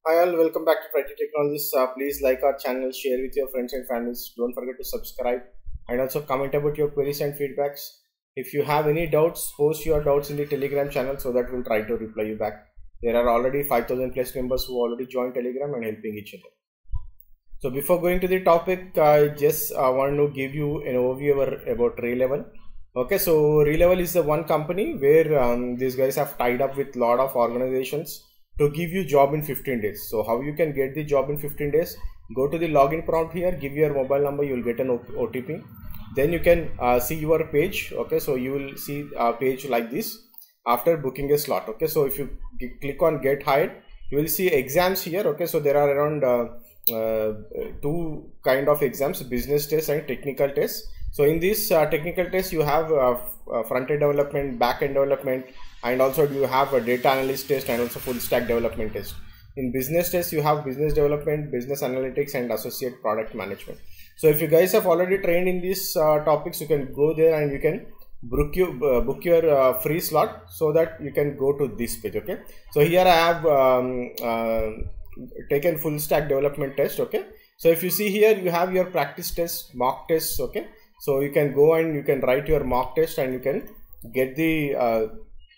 Hi all, welcome back to Friday Technologies. Uh, please like our channel, share with your friends and families. Don't forget to subscribe and also comment about your queries and feedbacks. If you have any doubts, post your doubts in the Telegram channel so that we'll try to reply you back. There are already 5000 plus members who already joined Telegram and helping each other. So before going to the topic, I just uh, want to give you an overview about Relevel. Okay, so Relevel is the one company where um, these guys have tied up with lot of organizations to give you job in 15 days. So how you can get the job in 15 days? Go to the login prompt here, give your mobile number, you will get an OTP. Then you can uh, see your page. Okay, so you will see a page like this after booking a slot. Okay, so if you click on get hired, you will see exams here. Okay, so there are around uh, uh, two kind of exams: business test and technical test. So in this uh, technical test, you have uh, front end development, back end development, and also you have a data analyst test and also full stack development test. In business test, you have business development, business analytics, and associate product management. So if you guys have already trained in these uh, topics, you can go there and you can book you uh, book your uh, free slot so that you can go to this page. Okay. So here I have um, taken full stack development test. Okay. So if you see here, you have your practice test, mock tests. Okay so you can go and you can write your mock test and you can get the uh,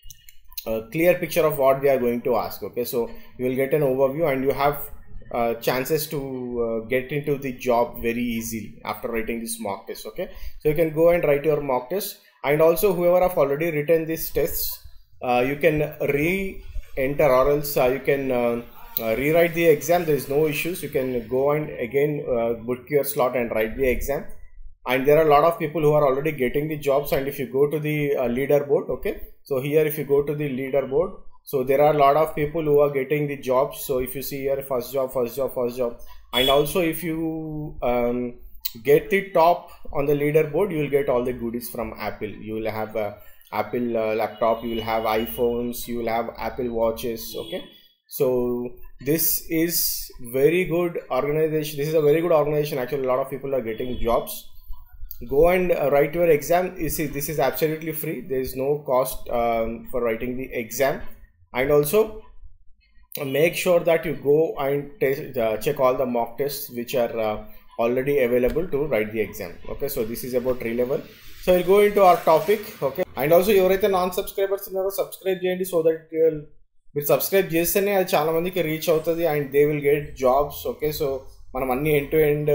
uh, clear picture of what they are going to ask okay so you will get an overview and you have uh, chances to get into the job very easily after writing this mock test okay so you can go and write your mock test and also whoever have already written these tests you can re-enter or else you can rewrite the exam there is no issues you can go and again book your slot and write the exam and there are a lot of people who are already getting the jobs and if you go to the uh, leaderboard okay so here if you go to the leaderboard so there are a lot of people who are getting the jobs so if you see here first job first job first job and also if you um, get the top on the leaderboard you will get all the goodies from apple you will have a apple uh, laptop you will have iphones you will have apple watches okay so this is very good organization this is a very good organization actually a lot of people are getting jobs go and uh, write your exam you see this is absolutely free there is no cost um, for writing the exam and also make sure that you go and test, uh, check all the mock tests which are uh, already available to write the exam okay so this is about Relevel so we'll go into our topic okay and also ఎవరైతే non subscribers ఉన్నారో subscribe చేయండి so that మీరు సబ్స్క్రైబ్ చేస్తేనే అది చాలా మందికి reach అవుతుంది and they will get jobs okay so మనం అన్ని ఎండ్ టు ఎండ్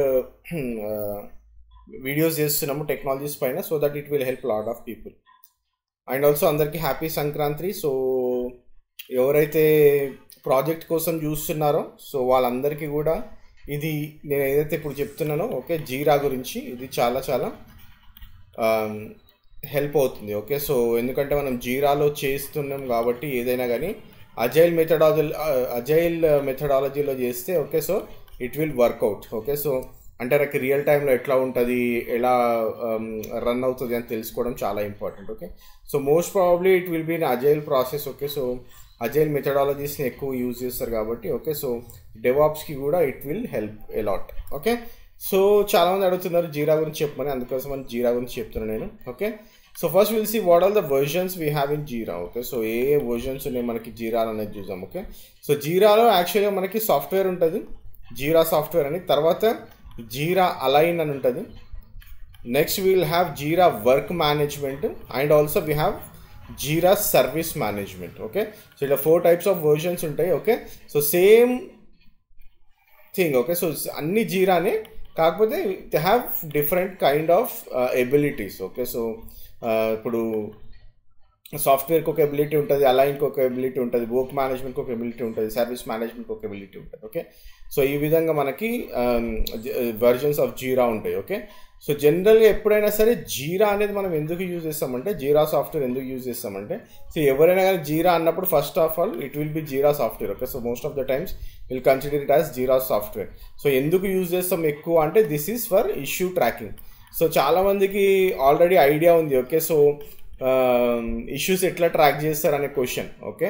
వీడియోస్ చేస్తున్నాము టెక్నాలజీస్ పైన so that it will help lot of people and also అందరికీ హ్యాపీ సంక్రాంతి సో ఎవరైతే ప్రాజెక్ట్ కోసం చూస్తున్నారో సో వాళ్ళందరికీ కూడా ఇది నేను ఏదైతే ఇప్పుడు చెప్తున్నానో ఓకే జీరా గురించి ఇది చాలా చాలా హెల్ప్ అవుతుంది ఓకే సో ఎందుకంటే మనం జీరాలో చేస్తున్నాం కాబట్టి ఏదైనా కానీ అజైల్ మెథడాలజీ అజైల్ మెథడాలజీలో చేస్తే okay so it will work out okay so అంటే నాకు రియల్ టైంలో ఎట్లా ఉంటుంది ఎలా రన్ అవుతుంది అని తెలుసుకోవడం చాలా important okay so most probably it will be in agile process okay so agile మెథడాలజీస్ని ఎక్కువ యూజ్ చేస్తారు కాబట్టి ఓకే సో డెవాప్స్కి కూడా it will help a lot okay so చాలామంది అడుగుతున్నారు జీరా గురించి చెప్పమని అందుకోసం అని జీరా గురించి చెప్తున్నాను నేను okay so first will see what are the versions we have in Jira okay so ఏ ఏ వర్జన్స్ ఉన్నాయి మనకి జీరా అనేది చూసాం ఓకే సో జీరాలో యాక్చువల్గా మనకి సాఫ్ట్వేర్ ఉంటుంది జీరా సాఫ్ట్వేర్ అని తర్వాత జీరా అలైన్ అని ఉంటుంది next will have Jira work management and also we have Jira service management okay so ఇలా ఫోర్ టైప్స్ ఆఫ్ వర్జన్స్ ఉంటాయి okay so same thing okay so అన్ని జీరానే కాకపోతే they have different kind of abilities okay so ఇప్పుడు సాఫ్ట్వేర్కి ఒక ability ఉంటుంది అలైన్కి ఒక ఎబిలిటీ ఉంటుంది వర్క్ మేనేజ్మెంట్కి ఒక ఎబిలిటీ ఉంటుంది సర్వీస్ మేనేజ్మెంట్కి ఒక ఎబిలిటీ ఉంటుంది ఓకే సో ఈ విధంగా మనకి వర్జన్స్ ఆఫ్ జీరా ఉంటాయి ఓకే సో జనరల్గా ఎప్పుడైనా సరే జీరా అనేది మనం ఎందుకు యూజ్ చేస్తామంటే జీరా సాఫ్ట్వేర్ ఎందుకు యూజ్ చేస్తామంటే సో ఎవరైనా కానీ జీరా అన్నప్పుడు first of all it will be Jira software okay so most of the times will consider it as Jira software so ఎందుకు యూజ్ చేస్తాం ఎక్కువ అంటే this is for issue tracking so చాలామందికి already idea ఉంది okay so issues ఎట్లా track చేస్తారు అనే question okay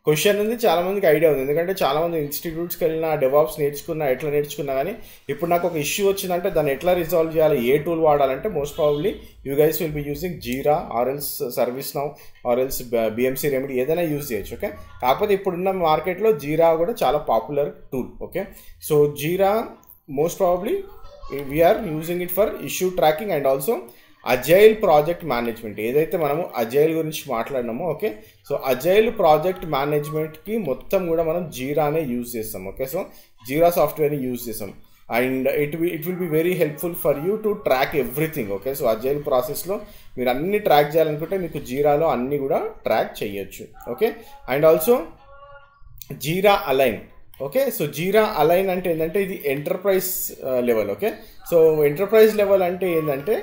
question ఉంది చాలా మందికి ఐడియా ఉంది ఎందుకంటే చాలా మంది ఇన్స్టిట్యూట్స్కి వెళ్ళిన డెవాప్స్ నేర్చుకున్నా ఎట్లా నేర్చుకున్నా కానీ ఇప్పుడు నాకు ఒక ఇష్యూ వచ్చిందంటే దాన్ని ఎట్లా రిజాల్వ్ చేయాలి ఏ టూల్ వాడాలంటే most probably you guys will be using Jira or else ServiceNow or else BMC remedy ఏదైనా యూజ్ చేయొచ్చు ఓకే కాకపోతే ఇప్పుడున్న మార్కెట్లో జీరా కూడా చాలా popular tool okay so Jira most probably we are using it for issue tracking and also agile project management ఏదైతే మనము agile గురించి మాట్లాడినామో ఓకే సో అజైల్ ప్రాజెక్ట్ మేనేజ్మెంట్కి మొత్తం కూడా మనం జీరానే యూజ్ చేస్తాం ఓకే సో జీరా సాఫ్ట్వేర్ని యూజ్ చేస్తాం and it we it will be very helpful for you to track everything okay so agile ప్రాసెస్లో మీరు అన్ని ట్రాక్ చేయాలనుకుంటే మీకు జీరాలో అన్ని కూడా ట్రాక్ చేయొచ్చు okay and also Jira Align okay so Jira Align అంటే ఏంటంటే ఇది enterprise level okay so enterprise level అంటే ఏంటంటే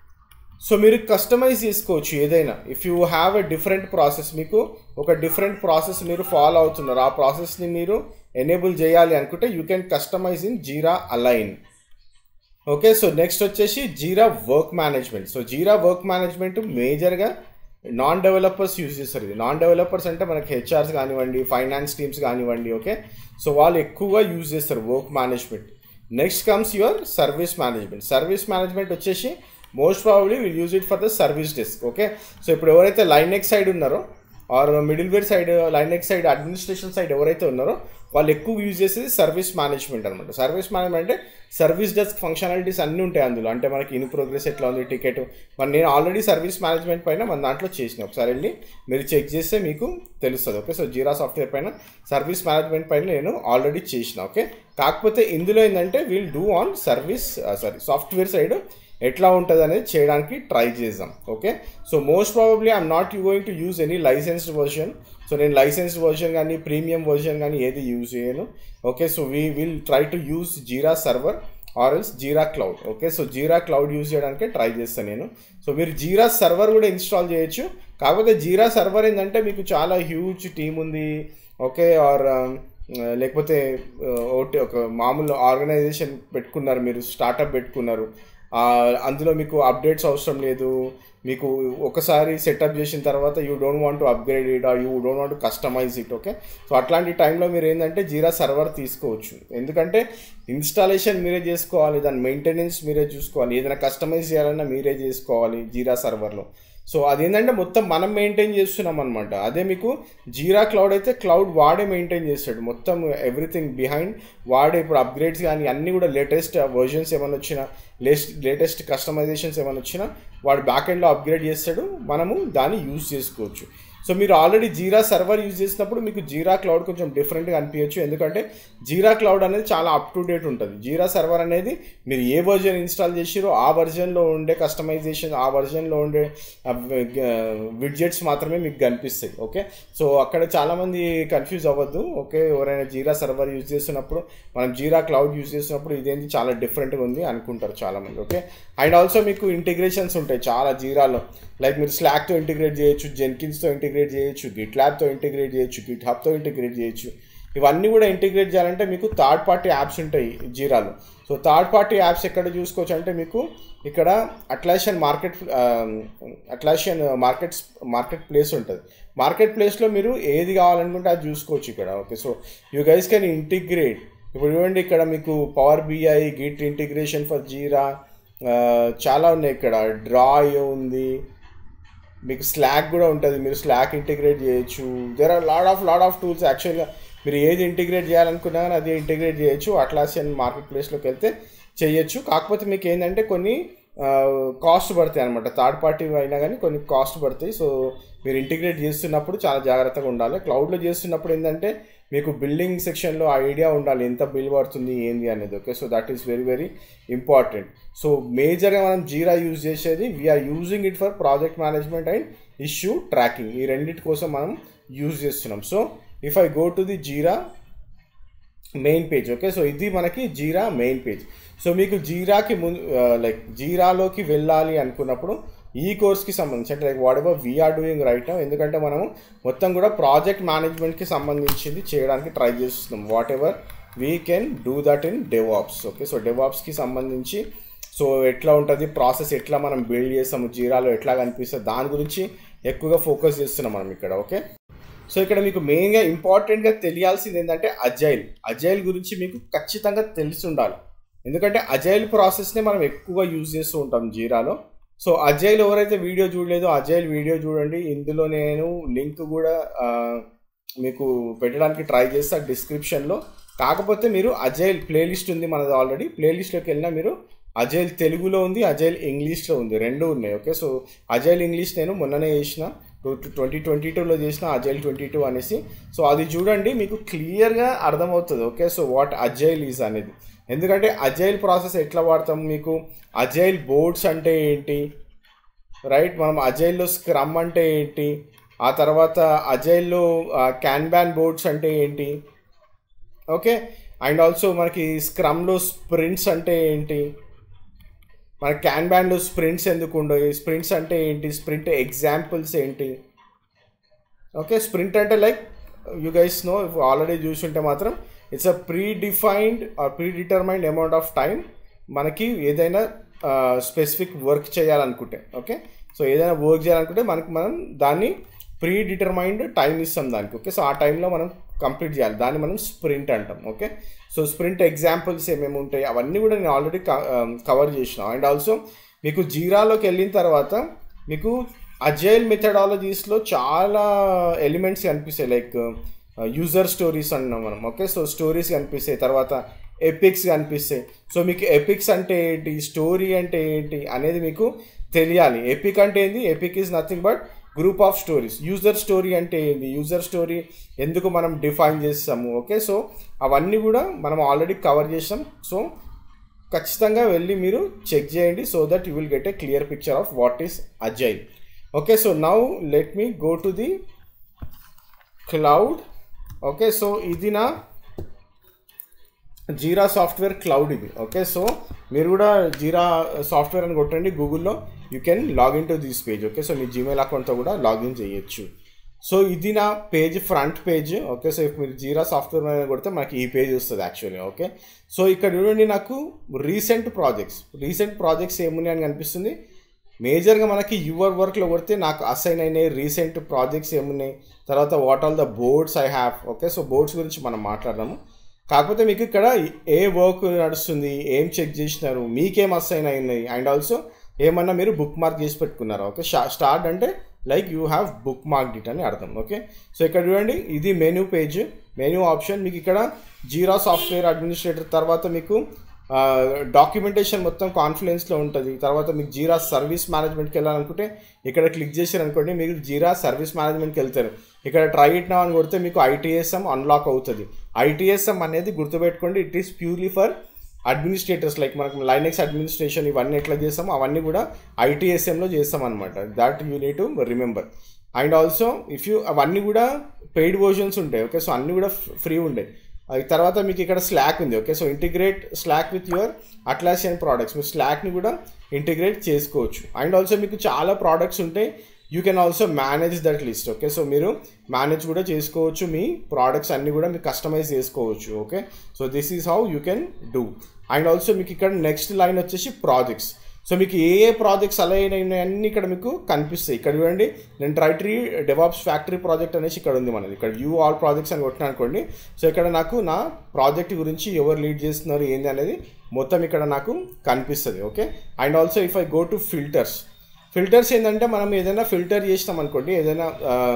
సో మీరు కస్టమైజ్ చేసుకోవచ్చు ఏదైనా if you have a different process మీకు ఒక డిఫరెంట్ ప్రాసెస్ మీరు ఫాలో అవుతున్నారు ఆ ప్రాసెస్ని మీరు ఎనేబుల్ చేయాలి అనుకుంటే you can customize in Jira Align okay so next వచ్చేసి Jira work management so Jira work management మేజర్గా నాన్ డెవలపర్స్ యూజ్ చేస్తారు ఇది నాన్ డెవలపర్స్ అంటే మనకి హెచ్ఆర్స్ కానివ్వండి ఫైనాన్స్ టీమ్స్ కానివ్వండి ఓకే సో వాళ్ళు ఎక్కువగా యూజ్ చేస్తారు work management next comes your service management service management వచ్చేసి most probably will use it for the service desk okay so ఇప్పుడు ఎవరైతే లైన్ ఎక్ సైడ్ ఉన్నారో are middle middleware side Linux side administration side ఎవరైతే ఉన్నారో వాళ్ళు ఎక్కువ use చేసేది service management అనమాట సర్వీస్ మేనేజ్మెంట్ అంటే సర్వీస్ డెస్క్ ఫంక్షనాలిటీస్ అన్నీ ఉంటాయి అందులో అంటే మనకి ఇన్ ప్రోగ్రెస్ ఎట్లా ఉంది టికెట్ మరి నేను ఆల్రెడీ సర్వీస్ మేనేజ్మెంట్ పైన మన దాంట్లో చేసిన ఒకసారి వెళ్ళి మీరు చెక్ చేస్తే మీకు తెలుస్తుంది ఓకే సో జీరా సాఫ్ట్వేర్ పైన సర్వీస్ మేనేజ్మెంట్ పైన నేను ఆల్రెడీ చేసిన ఓకే కాకపోతే ఇందులో ఏంటంటే we'll do on service sorry software side ఎట్లా ఉంటుంది అనేది చేయడానికి ట్రై చేద్దాం okay so most probably I'm not you going to use any licensed version so నేను లైసెన్స్డ్ వర్షన్ కానీ ప్రీమియం వర్షన్ కానీ ఏది యూజ్ చేయను okay so we will try to use Jira server or else Jira cloud okay so Jira cloud use చేయడానికి try చేస్తాను నేను so మీరు జీరా server కూడా ఇన్స్టాల్ చేయొచ్చు కాకపోతే జీరా సర్వర్ ఏంటంటే మీకు చాలా హ్యూజ్ టీమ్ ఉంది ఓకే ఆర్ లేకపోతే ఒకటి ఒక మామూలు ఆర్గనైజేషన్ పెట్టుకున్నారు మీరు స్టార్టప్ పెట్టుకున్నారు అందులో మీకు అప్డేట్స్ అవసరం లేదు మీకు ఒకసారి సెటప్ చేసిన తర్వాత you don't want to upgrade it or you don't want to customize it okay so అట్లాంటి టైంలో మీరు ఏంటంటే జీరా సర్వర్ తీసుకోవచ్చు ఎందుకంటే ఇన్స్టాలేషన్ మీరే చేసుకోవాలి దాని మెయింటెనెన్స్ మీరే చూసుకోవాలి ఏదైనా కస్టమైజ్ చేయాలన్నా మీరే చేసుకోవాలి జీరా సర్వర్లో సో అదేంటంటే మొత్తం మనం మెయింటైన్ చేస్తున్నాం అనమాట అదే మీకు జీరా క్లౌడ్ అయితే క్లౌడ్ వాడే మెయింటైన్ చేస్తాడు మొత్తం ఎవ్రీథింగ్ బిహైండ్ వాడే ఇప్పుడు అప్గ్రేడ్స్ కానీ అన్నీ కూడా లేటెస్ట్ వర్జన్స్ ఏమైనా వచ్చినా లేటెస్ట్ లేటెస్ట్ కస్టమైజేషన్స్ ఏమైనా వచ్చినా వాడు బ్యాక్ ఎండ్లో అప్గ్రేడ్ చేస్తాడు మనము దాన్ని యూజ్ చేసుకోవచ్చు సో మీరు ఆల్రెడీ జీరా సర్వర్ యూజ్ చేసినప్పుడు మీకు జీరా క్లౌడ్ కొంచెం డిఫరెంట్గా అనిపించచ్చు ఎందుకంటే జీరా క్లౌడ్ అనేది చాలా అప్ టు డేట్ ఉంటుంది జీరా సర్వర్ అనేది మీరు ఏ వర్జన్ ఇన్స్టాల్ చేసిరో ఆ వర్జన్లో ఉండే కస్టమైజేషన్ ఆ వర్జన్లో ఉండే విడ్జెట్స్ మాత్రమే మీకు కనిపిస్తాయి ఓకే సో అక్కడ చాలామంది కన్ఫ్యూజ్ అవ్వద్దు ఓకే ఎవరైనా జీరా సర్వర్ యూజ్ చేస్తున్నప్పుడు మనం జీరా క్లౌడ్ యూజ్ చేసినప్పుడు ఇదేంటి చాలా డిఫరెంట్గా ఉంది అనుకుంటారు చాలామంది ఓకే అండ్ ఆల్సో మీకు ఇంటిగ్రేషన్స్ ఉంటాయి చాలా జీరాలో లైక్ మీరు స్లాక్తో ఇంటిగ్రేట్ చేయొచ్చు జెన్కిన్స్తో ఇంటిగ్రేట్ చేయొచ్చు గిట్ ల్యాబ్తో ఇంటిగ్రేట్ చేయొచ్చు గిట్ హబ్తో ఇంటిగ్రేట్ చేయొచ్చు ఇవన్నీ కూడా ఇంటిగ్రేట్ చేయాలంటే మీకు థర్డ్ పార్టీ యాప్స్ ఉంటాయి జీరాలో సో థర్డ్ పార్టీ యాప్స్ ఎక్కడ చూసుకోవచ్చు అంటే మీకు ఇక్కడ Atlassian market Atlassian markets marketplace ఉంటుంది మార్కెట్ ప్లేస్లో మీరు ఏది కావాలనుకుంటే అది చూసుకోవచ్చు ఇక్కడ okay so you guys can integrate ఇప్పుడు చూడండి ఇక్కడ మీకు Power BI Git integration for Jira చాలా ఉన్నాయి ఇక్కడ డ్రాయ్ ఉంది మీకు స్లాక్ కూడా ఉంటుంది మీరు స్లాక్ ఇంటిగ్రేట్ చేయొచ్చు there are lot of lot of tools యాక్చువల్గా మీరు ఏది ఇంటిగ్రేట్ చేయాలనుకున్నా కానీ అది ఇంటిగ్రేట్ చేయొచ్చు అట్లాసియన్ మార్కెట్ ప్లేస్లోకి వెళ్తే చేయొచ్చు కాకపోతే మీకు ఏంటంటే కొన్ని కాస్ట్ పడతాయి అనమాట థర్డ్ పార్టీ అయినా కానీ కొన్ని కాస్ట్ పడతాయి సో మీరు ఇంటిగ్రేట్ చేస్తున్నప్పుడు చాలా జాగ్రత్తగా ఉండాలి క్లౌడ్లో చేస్తున్నప్పుడు ఏంటంటే మీకు బిల్డింగ్ సెక్షన్లో ఐడియా ఉండాలి ఎంత బిల్ పడుతుంది ఏంది అనేది okay so that is very very important so మేజర్గా మనం జీరా యూజ్ చేసేది we are using it for project management and issue tracking ఈ రెండింటి కోసం మనం యూజ్ చేస్తున్నాం so if I go to the Jira main page okay so ఇది మనకి జీరా మెయిన్ పేజ్ సో మీకు జీరాకి ముందు లైక్ జీరాలోకి వెళ్ళాలి అనుకున్నప్పుడు ఈ కోర్స్కి సంబంధించి అంటే like whatever we are doing right ఎందుకంటే మనము మొత్తం కూడా ప్రాజెక్ట్ మేనేజ్మెంట్కి సంబంధించింది చేయడానికి ట్రై చేస్తున్నాం whatever we can do that in DevOps okay so డెవాప్స్కి సంబంధించి సో ఎట్లా ఉంటుంది ప్రాసెస్ ఎట్లా మనం బిల్డ్ చేస్తాము జీరాలో ఎట్లా కనిపిస్తుంది దాని గురించి ఎక్కువగా ఫోకస్ చేస్తున్నాం మనం ఇక్కడ ఓకే సో ఇక్కడ మీకు మెయిన్గా ఇంపార్టెంట్గా తెలియాల్సింది ఏంటంటే అజైల్ అజైల్ గురించి మీకు ఖచ్చితంగా తెలిసి ఉండాలి ఎందుకంటే అజైల్ ప్రాసెస్నే మనం ఎక్కువగా యూజ్ చేస్తూ ఉంటాం జీరాలో సో అజైల్ ఎవరైతే వీడియో చూడలేదో అజైల్ వీడియో చూడండి ఇందులో నేను లింక్ కూడా ఆ, మీకు పెట్టడానికి ట్రై చేస్తా డిస్క్రిప్షన్లో కాకపోతే మీరు అజైల్ ప్లేలిస్ట్ ఉంది మనది ఆల్రెడీ ప్లేలిస్ట్లోకి వెళ్ళినా మీరు అజైల్ తెలుగులో ఉంది అజైల్ ఇంగ్లీష్లో ఉంది రెండు ఉన్నాయి ఓకే సో అజైల్ ఇంగ్లీష్ నేను మొన్ననే చేసిన ట్వంటీ ట్వంటీ టూలో చేసిన అజైల్ ట్వంటీ టూ అనేసి సో అది చూడండి మీకు క్లియర్గా అర్థమవుతుంది okay so what agile is అనేది ఎందుకంటే అజైల్ ప్రాసెస్ ఎట్లా వాడతాం మీకు అజైల్ బోర్డ్స్ అంటే ఏంటి రైట్ మనం అజైల్లో స్క్రమ్ అంటే ఏంటి ఆ తర్వాత అజైల్లో క్యాన్బ్యాన్ బోర్డ్స్ అంటే ఏంటి ఓకే అండ్ ఆల్సో మనకి స్క్రమ్లో స్ప్రింట్స్ అంటే ఏంటి మన క్యాన్బ్యాన్లో స్ప్రింట్స్ ఎందుకు ఉండవు స్ప్రింట్స్ అంటే ఏంటి స్ప్రింట్ ఎగ్జాంపుల్స్ ఏంటి ఓకే స్ప్రింట్ అంటే like you guys know already చూసుంటే మాత్రం it's a predefined or predetermined amount of time మనకి ఏదైనా స్పెసిఫిక్ వర్క్ చేయాలనుకుంటే ఓకే సో ఏదైనా వర్క్ చేయాలనుకుంటే మనకి మనం దాన్ని ప్రీ డిటర్మైన్డ్ టైం ఇస్తాం దానికి ఓకే సో ఆ టైంలో మనం కంప్లీట్ చేయాలి దాన్ని మనం స్ప్రింట్ అంటాం ఓకే సో స్ప్రింట్ ఎగ్జాంపుల్స్ ఏమేమి ఉంటాయి అవన్నీ కూడా నేను ఆల్రెడీ కవర్ చేసిన అండ్ ఆల్సో మీకు జీరాలోకి వెళ్ళిన తర్వాత మీకు అజైల్ మెథడాలజీస్లో చాలా ఎలిమెంట్స్ కనిపిస్తాయి లైక్ యూజర్ స్టోరీస్ అన్నాం మనం ఓకే సో స్టోరీస్ కనిపిస్తాయి తర్వాత ఎపిక్స్ కనిపిస్తాయి సో మీకు ఎపిక్స్ అంటే ఏంటి స్టోరీ అంటే ఏంటి అనేది మీకు తెలియాలి ఎపిక్ అంటే ఏంది epic is nothing but group of stories user story అంటే ఏంది యూజర్ స్టోరీ ఎందుకు మనం డిఫైన్ చేస్తాము ఓకే సో అవన్నీ కూడా మనం ఆల్రెడీ కవర్ చేసాం సో ఖచ్చితంగా వెళ్ళి మీరు చెక్ చేయండి so that you will get a clear picture of what is agile okay so now let me go to the cloud okay so ఇది నా జీరా సాఫ్ట్వేర్ క్లౌడ్ ఇది ఓకే సో మీరు కూడా జీరా సాఫ్ట్వేర్ అని కొట్టండి గూగుల్లో you can login to this page okay so మీ Gmail అకౌంట్తో కూడా లాగిన్ చేయొచ్చు సో ఇది నా page front page okay so ఇప్పుడు మీరు జీరా సాఫ్ట్వేర్ మీద కొడితే మనకి ఈ పేజ్ వస్తుంది యాక్చువల్లీ ఓకే సో ఇక్కడ చూడండి నాకు రీసెంట్ ప్రాజెక్ట్స్ రీసెంట్ ప్రాజెక్ట్స్ ఏమున్నాయి అని కనిపిస్తుంది మేజర్గా మనకి యువర్ వర్క్లో కొడితే నాకు అసైన్ అయినాయి రీసెంట్ ప్రాజెక్ట్స్ ఏమున్నాయి తర్వాత what all the boards I have okay so boards గురించి మనం మాట్లాడదాము కాకపోతే మీకు ఇక్కడ ఏ వర్క్ నడుస్తుంది ఏం చెక్ చేసినారు మీకేం అసైన్ అయినాయి అండ్ ఆల్సో ఏమన్నా మీరు బుక్ మార్క్ చేసి పెట్టుకున్నారా ఓకే స్టార్ట్ అంటే like you have bookmark it అని అర్థం ఓకే సో ఇక్కడ చూడండి ఇది మెనూ పేజ్ మెనూ ఆప్షన్ మీకు ఇక్కడ జీరా సాఫ్ట్వేర్ అడ్మినిస్ట్రేటర్ తర్వాత మీకు డాక్యుమెంటేషన్ మొత్తం కాన్ఫిడెన్స్లో ఉంటుంది తర్వాత మీకు జీరా సర్వీస్ మేనేజ్మెంట్కి వెళ్ళాలనుకుంటే ఇక్కడ క్లిక్ చేశారు అనుకోండి మీరు జీరా సర్వీస్ మేనేజ్మెంట్కి వెళ్తారు ఇక్కడ ట్రై ఇట్ నా అని కొడితే మీకు ఐటీఎస్ఎం అన్లాక్ అవుతుంది ఐటీఎస్ఎం అనేది గుర్తుపెట్టుకోండి it is purely for administrators like మనకు లైనెక్స్ అడ్మినిస్ట్రేషన్ ఇవన్నీ ఎట్లా చేస్తామో అవన్నీ కూడా ఐటీఎస్ఎంలో చేస్తాం అనమాట that you need to remember and also if you అవన్నీ కూడా పెయిడ్ వర్జన్స్ ఉంటాయి ఓకే సో అన్నీ కూడా ఫ్రీ ఉండే అది తర్వాత మీకు ఇక్కడ స్లాక్ ఉంది okay so integrate Slack with your Atlassian products మీరు స్లాక్ని కూడా ఇంటిగ్రేట్ చేసుకోవచ్చు అండ్ ఆల్సో మీకు చాలా ప్రోడక్ట్స్ ఉంటాయి you can also manage that list okay so మీరు మేనేజ్ కూడా చేసుకోవచ్చు మీ ప్రోడక్ట్స్ అన్నీ కూడా మీరు కస్టమైజ్ చేసుకోవచ్చు okay so this is how you can do and also మీకు ఇక్కడ నెక్స్ట్ లైన్ వచ్చేసి ప్రాజెక్ట్స్ సో మీకు ఏ ఏ ప్రాజెక్ట్స్ అలా అన్నీ ఇక్కడ మీకు కనిపిస్తాయి ఇక్కడ చూడండి నేను ట్రైటరీ డెవాప్స్ ఫ్యాక్టరీ ప్రాజెక్ట్ అనేసి ఇక్కడ ఉంది మనది ఇక్కడ వ్యూ ఆల్ ప్రాజెక్ట్స్ అని కొట్టిన అనుకోండి సో ఇక్కడ నాకు నా ప్రాజెక్ట్ గురించి ఎవరు లీడ్ చేస్తున్నారు ఏంది అనేది మొత్తం ఇక్కడ నాకు కనిపిస్తుంది okay and also if I go to filters filters ఏంటంటే మనం ఏదైనా ఫిల్టర్ చేసినాం అనుకోండి ఏదైనా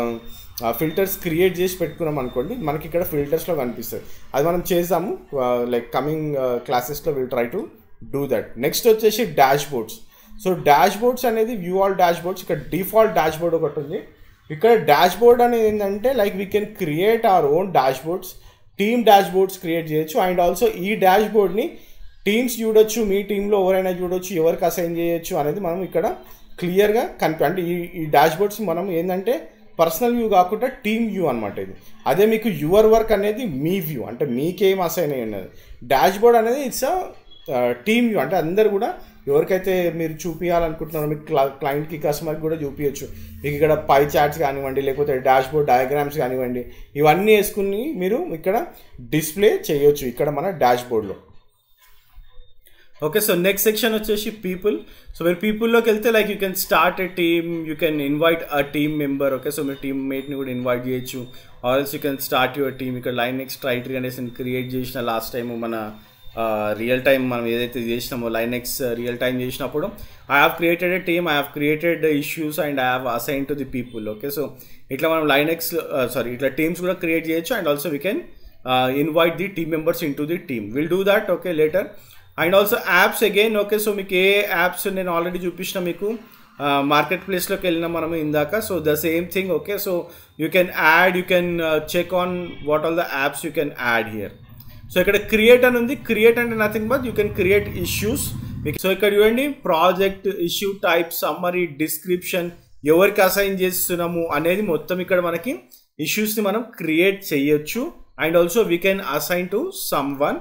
ఫిల్టర్స్ క్రియేట్ చేసి పెట్టుకున్నాం అనుకోండి మనకి ఇక్కడ ఫిల్టర్స్లో కనిపిస్తుంది అది మనం చేద్దాము లైక్ కమింగ్ క్లాసెస్లో will try to do that next వచ్చేసి dashboards so dashboards అనేది వ్యూ ఆల్ డాష్ బోర్డ్స్ ఇక్కడ డిఫాల్ట్ డాష్ బోర్డ్ ఒకటి ఉంది ఇక్కడ డాష్ బోర్డ్ అనేది ఏంటంటే like we can create our own dashboards team dashboards create చేయొచ్చు and also ఈ డాష్ బోర్డ్ని టీమ్స్ చూడొచ్చు మీ టీంలో ఎవరైనా చూడొచ్చు ఎవరికి అసైన్ చేయొచ్చు అనేది మనం ఇక్కడ క్లియర్గా కనిపి అంటే ఈ ఈ డాష్ బోర్డ్స్ మనం ఏంటంటే పర్సనల్ వ్యూ కాకుండా టీమ్ వ్యూ అనమాట ఇది అదే మీకు యువర్ వర్క్ అనేది మీ వ్యూ అంటే మీకేం అసైన్ అయ్యి ఉన్నది డాష్ బోర్డ్ అనేది ఇట్స్ అ టీమ్ వ్యూ అంటే అందరు కూడా ఎవరికైతే మీరు చూపించాలనుకుంటున్నారో మీకు క్లా క్లయింట్కి కస్టమర్కి కూడా చూపించచ్చు మీకు ఇక్కడ పై చార్ట్స్ కానివ్వండి లేకపోతే డాష్ బోర్డ్ డయాగ్రామ్స్ కానివ్వండి ఇవన్నీ వేసుకుని మీరు ఇక్కడ డిస్ప్లే చేయొచ్చు ఇక్కడ మన డాష్ బోర్డ్లో ఓకే సో నెక్స్ట్ సెక్షన్ వచ్చేసి పీపుల్ సో మీరు పీపుల్లోకి వెళ్తే like you can start a team you can invite a team member okay so మీరు టీమ్ మేట్ని కూడా ఇన్వైట్ చేయొచ్చు also you can start your team ఇక్కడ లైన్ నెక్స్ట్ ట్రైటరీ అనేసి క్రియేట్ చేసిన లాస్ట్ టైం మన రియల్ టైం మనం ఏదైతే చేసినామో లైనెక్స్ రియల్ టైం చేసినప్పుడు I have created a team I have created issues and I have assign to the people okay so ఇట్లా మనం లైనెక్స్ సారీ ఇట్లా టీమ్స్ కూడా క్రియేట్ చేయొచ్చు and also we can invite the team members into the team will do that okay later and also apps again okay so మీకు ఏ apps నేను already చూపించిన మీకు మార్కెట్ ప్లేస్లోకి వెళ్ళినా మనము ఇందాక so the same thing okay so you can add you can check on what all the apps you can add here so ఇక్కడ క్రియేట్ అని ఉంది క్రియేట్ అంటే nothing but you can create issues so ఇక్కడ చూడండి project issue type summary description ఎవరికి assign చేస్తున్నాము అనేది మొత్తం ఇక్కడ మనకి ఇష్యూస్ని మనం క్రియేట్ చేయొచ్చు and also we can assign to someone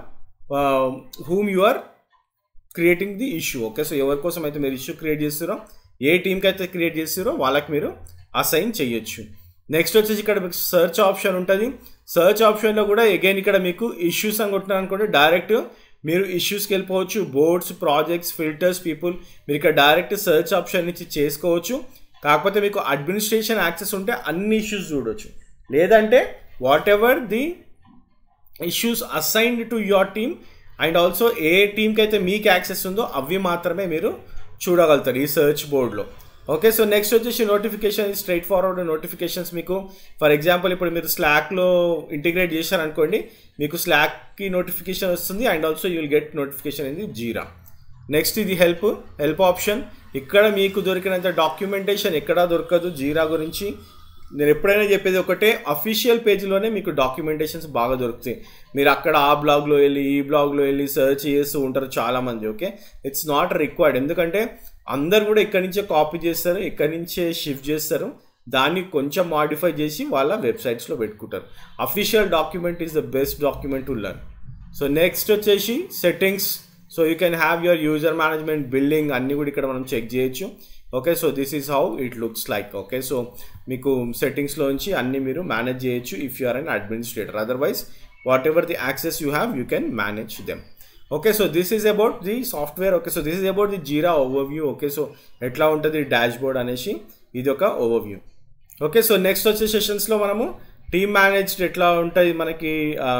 whom you are creating the issue okay so ఎవరి కోసం అయితే మీరు ఇష్యూ క్రియేట్ చేస్తారో ఏ టీంకి అయితే క్రియేట్ చేస్తారో వాళ్ళకి మీరు అసైన్ చేయొచ్చు నెక్స్ట్ వచ్చేసి ఇక్కడ మీకు సర్చ్ ఆప్షన్ ఉంటుంది సర్చ్ ఆప్షన్లో కూడా అగైన్ ఇక్కడ మీకు ఇష్యూస్ అని కొట్టినారు అనుకోండి డైరెక్ట్ మీరు ఇష్యూస్కి వెళ్ళిపోవచ్చు బోర్డ్స్ ప్రాజెక్ట్స్ ఫిల్టర్స్ పీపుల్ మీరు ఇక్కడ డైరెక్ట్ సర్చ్ ఆప్షన్ నుంచి చేసుకోవచ్చు కాకపోతే మీకు అడ్మినిస్ట్రేషన్ యాక్సెస్ ఉంటే అన్ని ఇష్యూస్ చూడొచ్చు లేదంటే whatever the issues assigned to your team and also ఏ టీంకి అయితే మీకు యాక్సెస్ ఉందో అవి మాత్రమే మీరు చూడగలుగుతారు ఈ సర్చ్ బోర్డ్లో ఓకే సో నెక్స్ట్ వచ్చేసి నోటిఫికేషన్ స్ట్రైట్ ఫార్వర్డ్ నోటిఫికేషన్స్ మీకు ఫర్ ఎగ్జాంపుల్ ఇప్పుడు మీరు స్లాక్లో ఇంటిగ్రేట్ చేశారనుకోండి మీకు స్లాక్కి నోటిఫికేషన్ వస్తుంది and also you will get notification ఇది జీరా నెక్స్ట్ ఇది హెల్ప్ హెల్ప్ ఆప్షన్ ఇక్కడ మీకు దొరికినంత డాక్యుమెంటేషన్ ఎక్కడా దొరకదు జీరా గురించి నేను ఎప్పుడైనా చెప్పేది ఒకటే అఫీషియల్ పేజ్లోనే మీకు డాక్యుమెంటేషన్స్ బాగా దొరుకుతాయి మీరు అక్కడ ఆ బ్లాగ్లో వెళ్ళి ఈ బ్లాగ్లో వెళ్ళి సెర్చ్ చేస్తూ ఉంటారు చాలామంది ఓకే ఇట్స్ నాట్ రిక్వైర్డ్ ఎందుకంటే అందరు కూడా ఇక్కడి నుంచే కాపీ చేస్తారు ఇక్కడి నుంచే షిఫ్ట్ చేస్తారు దాన్ని కొంచెం మాడిఫై చేసి వాళ్ళ వెబ్సైట్స్లో పెట్టుకుంటారు official document is the best document to learn so next వచ్చేసి settings so you can have your user management building అన్నీ కూడా ఇక్కడ మనం చెక్ చేయొచ్చు okay so this is how it looks like okay so మీకు సెట్టింగ్స్లోంచి అన్నీ మీరు మేనేజ్ చేయొచ్చు if you are an administrator otherwise whatever the access you have you can manage them okay so this is about the software okay so this is about the Jira overview okay so ఎట్లా ఉంటుంది dash board అనేసి ఇది ఒక overview okay so next వచ్చే సెషన్స్లో మనము team managed ఎట్లా ఉంటుంది మనకి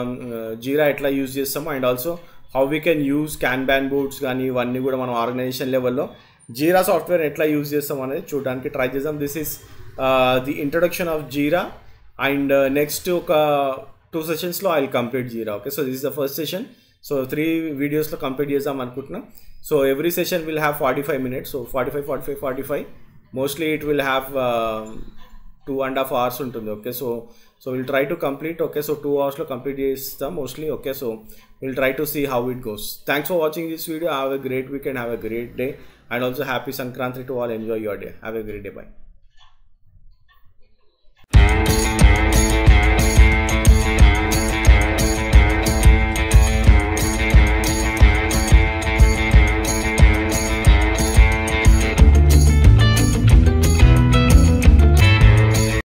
జీరా ఎట్లా యూజ్ చేస్తాము and also how we can use kanban boards కానీ ఇవన్నీ కూడా మనం ఆర్గనైజేషన్ లెవెల్లో జీరా సాఫ్ట్వేర్ ఎట్లా యూజ్ చేస్తాం అనేది చూడడానికి ట్రై చేద్దాం this is the introduction of Jira and next ఒక టూ సెషన్స్లో I complete Jira okay so this is the first session so three వీడియోస్లో కంప్లీట్ చేద్దాం అనుకుంటున్నాం so every session will have forty five minutes so forty five forty five forty five mostly it will have two and half hours ఉంటుంది okay so so will try to complete okay so two అవర్స్లో complete చేస్తాం mostly okay so will try to see how it goes thanks for watching this video have a great weekend have a great day and also happy Sankranti to all enjoy your day have a great day by